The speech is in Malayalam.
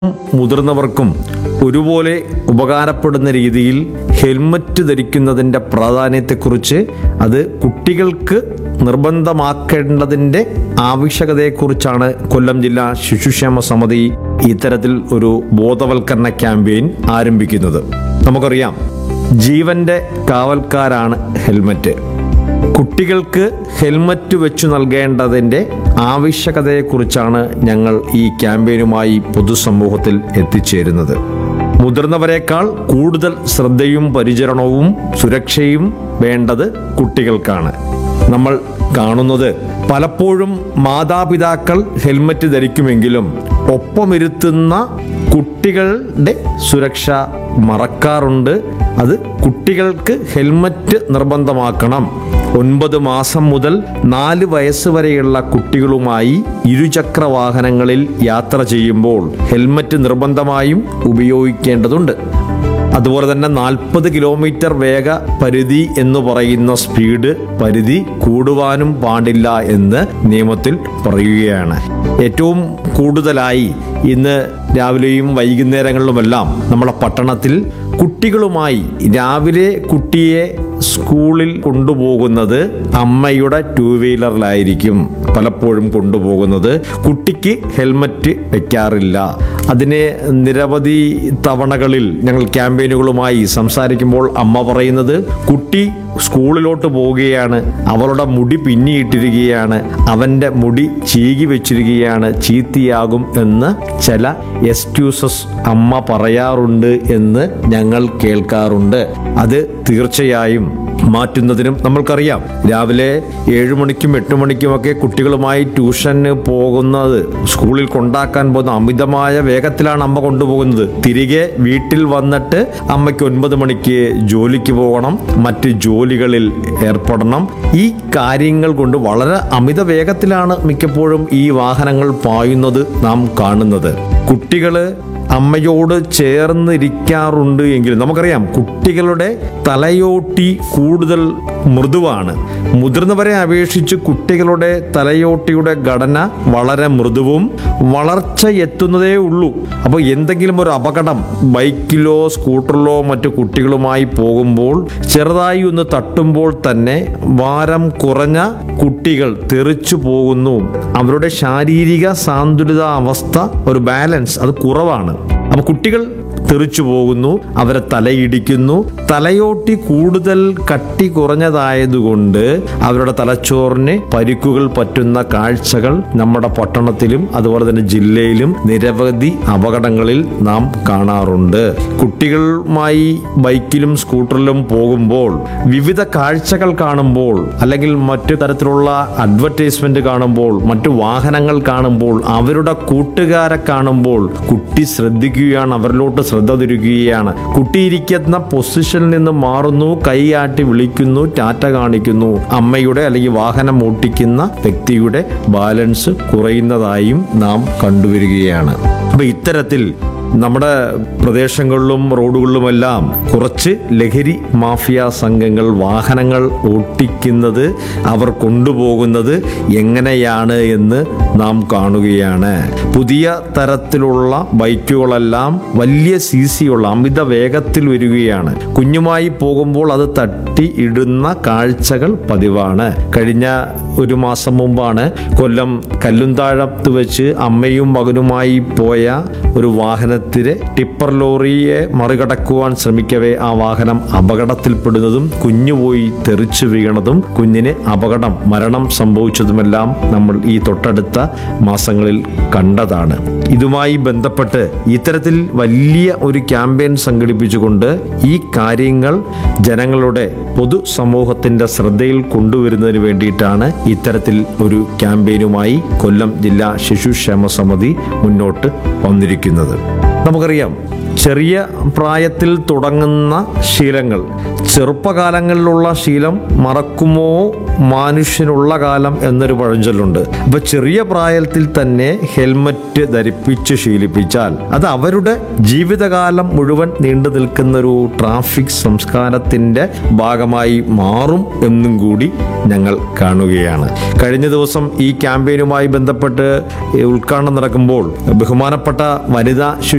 മുതിർന്നവർക്കും ഒരുപോലെ ഉപകാരപ്പെടുന്ന രീതിയിൽ ഹെൽമറ്റ് ധരിക്കുന്നതിൻ്റെ പ്രാധാന്യത്തെക്കുറിച്ച് അത് കുട്ടികൾക്ക് നിർബന്ധമാക്കേണ്ടതിൻ്റെ ആവശ്യകതയെക്കുറിച്ചാണ് കൊല്ലം ജില്ലാ ശിശുക്ഷേമ സമിതി ഇത്തരത്തിൽ ഒരു ബോധവൽക്കരണ ക്യാമ്പയിൻ ആരംഭിക്കുന്നത് നമുക്കറിയാം ജീവന്റെ കാവൽക്കാരാണ് ഹെൽമറ്റ് കുട്ടികൾക്ക് ഹെൽമറ്റ് വെച്ചു നൽകേണ്ടതിൻ്റെ ആവശ്യകതയെക്കുറിച്ചാണ് ഞങ്ങൾ ഈ ക്യാമ്പയിനുമായി പൊതുസമൂഹത്തിൽ എത്തിച്ചേരുന്നത് മുതിർന്നവരെക്കാൾ കൂടുതൽ ശ്രദ്ധയും പരിചരണവും സുരക്ഷയും വേണ്ടത് കുട്ടികൾക്കാണ് നമ്മൾ കാണുന്നത് പലപ്പോഴും മാതാപിതാക്കൾ ഹെൽമറ്റ് ധരിക്കുമെങ്കിലും ഒപ്പമിരുത്തുന്ന കുട്ടികളുടെ സുരക്ഷ മറക്കാറുണ്ട് അത് കുട്ടികൾക്ക് ഹെൽമറ്റ് നിർബന്ധമാക്കണം ഒൻപത് മാസം മുതൽ നാല് വയസ്സ് വരെയുള്ള കുട്ടികളുമായി ഇരുചക്ര വാഹനങ്ങളിൽ യാത്ര ചെയ്യുമ്പോൾ ഹെൽമറ്റ് നിർബന്ധമായും ഉപയോഗിക്കേണ്ടതുണ്ട് അതുപോലെ തന്നെ നാൽപ്പത് കിലോമീറ്റർ വേഗ പരിധി എന്ന് പറയുന്ന സ്പീഡ് പരിധി കൂടുവാനും പാടില്ല എന്ന് നിയമത്തിൽ പറയുകയാണ് ഏറ്റവും കൂടുതലായി ഇന്ന് രാവിലെയും വൈകുന്നേരങ്ങളിലുമെല്ലാം നമ്മളെ പട്ടണത്തിൽ കുട്ടികളുമായി രാവിലെ കുട്ടിയെ സ്കൂളിൽ കൊണ്ടുപോകുന്നത് അമ്മയുടെ ടൂ വീലറിലായിരിക്കും പലപ്പോഴും കൊണ്ടുപോകുന്നത് കുട്ടിക്ക് ഹെൽമറ്റ് വെക്കാറില്ല അതിനെ നിരവധി തവണകളിൽ ഞങ്ങൾ ക്യാമ്പയിനുകളുമായി സംസാരിക്കുമ്പോൾ അമ്മ പറയുന്നത് കുട്ടി സ്കൂളിലോട്ട് പോവുകയാണ് അവളുടെ മുടി പിന്നിയിട്ടിരിക്കുകയാണ് അവൻ്റെ മുടി ചീകി വെച്ചിരിക്കുകയാണ് ചീത്തയാകും എന്ന് ചില എക്സ്ക്യൂസസ് അമ്മ പറയാറുണ്ട് എന്ന് ഞങ്ങൾ കേൾക്കാറുണ്ട് അത് തീർച്ചയായും മാറ്റുന്നതിനും നമ്മൾക്കറിയാം രാവിലെ ഏഴു മണിക്കും എട്ട് മണിക്കുമൊക്കെ കുട്ടികളുമായി ട്യൂഷന് പോകുന്നത് സ്കൂളിൽ കൊണ്ടാക്കാൻ പോകുന്ന അമിതമായ വേഗത്തിലാണ് അമ്മ കൊണ്ടുപോകുന്നത് തിരികെ വീട്ടിൽ വന്നിട്ട് അമ്മയ്ക്ക് ഒൻപത് മണിക്ക് ജോലിക്ക് പോകണം മറ്റ് ജോലികളിൽ ഏർപ്പെടണം ഈ കാര്യങ്ങൾ കൊണ്ട് വളരെ അമിത വേഗത്തിലാണ് മിക്കപ്പോഴും ഈ വാഹനങ്ങൾ പായുന്നത് നാം കാണുന്നത് കുട്ടികള് അമ്മയോട് ചേർന്നിരിക്കാറുണ്ട് എങ്കിലും നമുക്കറിയാം കുട്ടികളുടെ തലയോട്ടി കൂടുതൽ മൃദുവാണ് മുതിർന്നവരെ അപേക്ഷിച്ച് കുട്ടികളുടെ തലയോട്ടിയുടെ ഘടന വളരെ മൃദുവും വളർച്ച എത്തുന്നതേ ഉള്ളൂ അപ്പോൾ എന്തെങ്കിലും ഒരു അപകടം ബൈക്കിലോ സ്കൂട്ടറിലോ മറ്റു കുട്ടികളുമായി പോകുമ്പോൾ ചെറുതായി ഒന്ന് തട്ടുമ്പോൾ തന്നെ ഭാരം കുറഞ്ഞ കുട്ടികൾ തെറിച്ചു പോകുന്നു അവരുടെ ശാരീരിക സാന്തുലിത അവസ്ഥ ഒരു ബാലൻസ് അത് കുറവാണ് അപ്പൊ കുട്ടികൾ തെറിച്ചു പോകുന്നു അവരെ തലയിടിക്കുന്നു തലയോട്ടി കൂടുതൽ കട്ടി കുറഞ്ഞതായതുകൊണ്ട് അവരുടെ തലച്ചോറിന് പരിക്കുകൾ പറ്റുന്ന കാഴ്ചകൾ നമ്മുടെ പട്ടണത്തിലും അതുപോലെ തന്നെ ജില്ലയിലും നിരവധി അപകടങ്ങളിൽ നാം കാണാറുണ്ട് കുട്ടികളുമായി ബൈക്കിലും സ്കൂട്ടറിലും പോകുമ്പോൾ വിവിധ കാഴ്ചകൾ കാണുമ്പോൾ അല്ലെങ്കിൽ മറ്റു തരത്തിലുള്ള അഡ്വർടൈസ്മെന്റ് കാണുമ്പോൾ മറ്റു വാഹനങ്ങൾ കാണുമ്പോൾ അവരുടെ കൂട്ടുകാരെ കാണുമ്പോൾ കുട്ടി ശ്രദ്ധിക്കുകയാണ് അവരിലോട്ട് ശ്രദ്ധ തിരിക്കുകയാണ് കുട്ടി ഇരിക്കുന്ന പൊസിഷനിൽ നിന്ന് മാറുന്നു കൈയാട്ടി വിളിക്കുന്നു ടാറ്റ കാണിക്കുന്നു അമ്മയുടെ അല്ലെങ്കിൽ വാഹനം ഓട്ടിക്കുന്ന വ്യക്തിയുടെ ബാലൻസ് കുറയുന്നതായും നാം കണ്ടുവരികയാണ് അപ്പൊ ഇത്തരത്തിൽ നമ്മുടെ പ്രദേശങ്ങളിലും റോഡുകളിലുമെല്ലാം കുറച്ച് ലഹരി മാഫിയ സംഘങ്ങൾ വാഹനങ്ങൾ ഓട്ടിക്കുന്നത് അവർ കൊണ്ടുപോകുന്നത് എങ്ങനെയാണ് എന്ന് നാം കാണുകയാണ് പുതിയ തരത്തിലുള്ള ബൈക്കുകളെല്ലാം വലിയ സി സി ഉള്ള അമിത വേഗത്തിൽ വരികയാണ് കുഞ്ഞുമായി പോകുമ്പോൾ അത് തട്ടി ഇടുന്ന കാഴ്ചകൾ പതിവാണ് കഴിഞ്ഞ ഒരു മാസം മുമ്പാണ് കൊല്ലം കല്ലുംതാഴത്ത് വെച്ച് അമ്മയും മകനുമായി പോയ ഒരു വാഹനത്തിലെ ടിപ്പർ ലോറിയെ മറികടക്കുവാൻ ശ്രമിക്കവേ ആ വാഹനം അപകടത്തിൽപ്പെടുന്നതും കുഞ്ഞു പോയി തെറിച്ചു വീണതും കുഞ്ഞിന് അപകടം മരണം സംഭവിച്ചതുമെല്ലാം നമ്മൾ ഈ തൊട്ടടുത്ത മാസങ്ങളിൽ കണ്ടതാണ് ഇതുമായി ബന്ധപ്പെട്ട് ഇത്തരത്തിൽ വലിയ ഒരു ക്യാമ്പയിൻ സംഘടിപ്പിച്ചുകൊണ്ട് ഈ കാര്യങ്ങൾ ജനങ്ങളുടെ പൊതുസമൂഹത്തിന്റെ ശ്രദ്ധയിൽ കൊണ്ടുവരുന്നതിന് വേണ്ടിയിട്ടാണ് ഇത്തരത്തിൽ ഒരു ക്യാമ്പയിനുമായി കൊല്ലം ജില്ലാ ശിശുക്ഷേമ സമിതി മുന്നോട്ട് വന്നിരിക്കുന്നത് നമുക്കറിയാം ചെറിയ പ്രായത്തിൽ തുടങ്ങുന്ന ശീലങ്ങൾ ചെറുപ്പകാലങ്ങളിലുള്ള ശീലം മറക്കുമോ മനുഷ്യനുള്ള കാലം എന്നൊരു പഴഞ്ചൊല്ലുണ്ട് അപ്പൊ ചെറിയ പ്രായത്തിൽ തന്നെ ഹെൽമറ്റ് ധരിപ്പിച്ച് ശീലിപ്പിച്ചാൽ അത് അവരുടെ ജീവിതകാലം മുഴുവൻ നീണ്ടു നിൽക്കുന്ന ഒരു ട്രാഫിക് സംസ്കാരത്തിന്റെ ഭാഗമായി മാറും എന്നും കൂടി ഞങ്ങൾ കാണുകയാണ് കഴിഞ്ഞ ദിവസം ഈ ക്യാമ്പയിനുമായി ബന്ധപ്പെട്ട് ഉദ്ഘാടനം നടക്കുമ്പോൾ ബഹുമാനപ്പെട്ട വനിതാ ശിശു